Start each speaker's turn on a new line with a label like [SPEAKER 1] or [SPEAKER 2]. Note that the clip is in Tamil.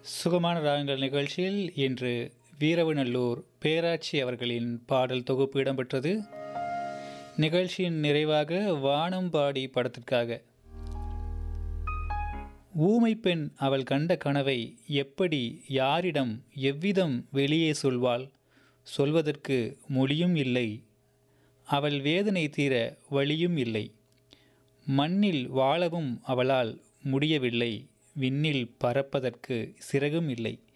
[SPEAKER 1] சுகமான ராகங்கள் நிகழ்ச்சியில் இன்று வீரவநல்லூர் பேராட்சி அவர்களின் பாடல் தொகுப்பு இடம்பெற்றது நிகழ்ச்சியின் நிறைவாக வானம்பாடி படத்திற்காக ஊமை பெண் அவள் கண்ட கனவை எப்படி யாரிடம் எவ்விதம் வெளியே சொல்வாள் சொல்வதற்கு மொழியும் இல்லை அவள் வேதனை தீர வழியும் இல்லை மண்ணில் வாழவும் அவளால் முடியவில்லை விண்ணில் பறப்பதற்கு சிறகும் இல்லை